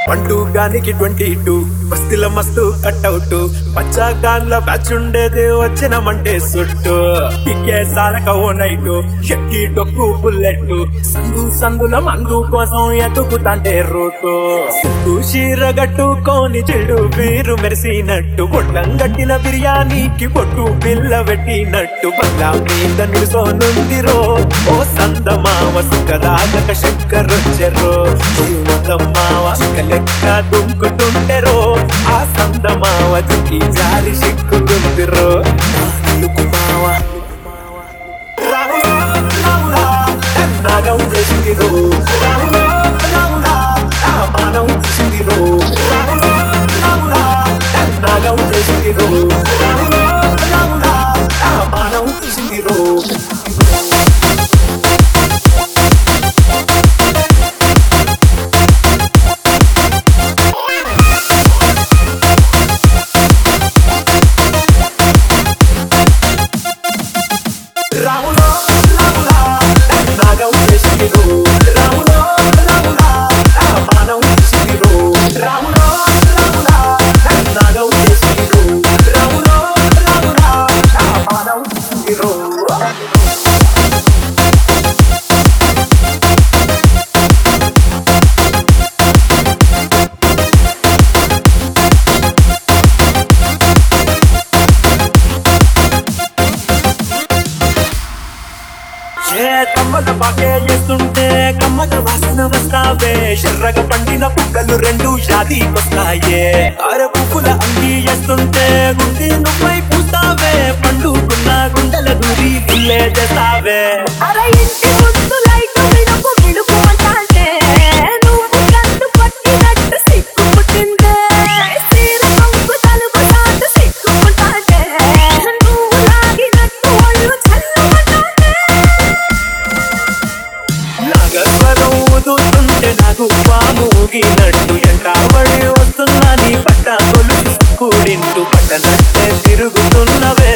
పండు గానికి twenty two బస్తీల మస్తు కట్అవుట్ పచ్చాగాన్ల బ్యాచ్ ఉండేది వచ్చినమంటే సుట్టు పిక్కే సాలక ఓ నైటు ఎక్కి డొక్కు బుల్లెట్ సందు సందుల మందు కోసం ఎతుకుతాంటే రూటు సిగ్గు చీర గట్టుకొని చెడు వీరు మెరిసినట్టు బొట్లం గట్టిన బిర్యానీకి పొట్టు పిల్ల పెట్టినట్టు బంగ్లా మీద నిలుసోనుందిరో ఓ సందమావ సుఖదాగక శంకరొచ్చెరో జీవతమ్మావ లెక్క దుంకుతుంటెరో ఆ సందమావ దిక్కి జారి సిక్కుతుందిరో నాలుగు మావ రాములా, రాములా, నాగం చేసిందిరో రాములా, రాములా, ఆ మానవం చేసిందిరో రాములా, రాములా, నాగం చేసిందిరో రాములా, రాములా, ఆ మానవం చేసిందిరో రాములో రాములా నాగం చేసిందిరో రాములో రాములా ఆ మానవం చేసిందిరో రాములో రాములా నాగం చేసిందిరో రాములో రాములా ఆ మానవం చేసిందిరో ఏ కమ్మల పాకే చేస్తుంటే కమ్మల వాసన వస్తావే ఎర్రగ పండిన పుక్కలు రెండు షాదీ వస్తాయే అర పువ్వుల అంగి చేస్తుంటే గుండె నువ్వై పూస్తావే పండుకున్న గుండెల దూరి పుల్లే చేస్తావే అర ఇంటి ముందు లైట్ వెలుగు వెలుగు అంటాంటే నువ్వు కట్టు పట్టినట్టు సిక్కు పుట్టిందే సీర కొంగు తలుపు సాటు సిక్కుకుంటాంటే నువ్వు లాగినట్టు ఒళ్ళు చల్లమంటాంటే నాగస్వరం ఊదుతుంటే నాకు పాము ఊగినట్టు ఎంటాబడి వస్తున్నా నీ పట్ట కొలుసు కూడింటూ పట్టనట్టే తిరుగుతున్నవే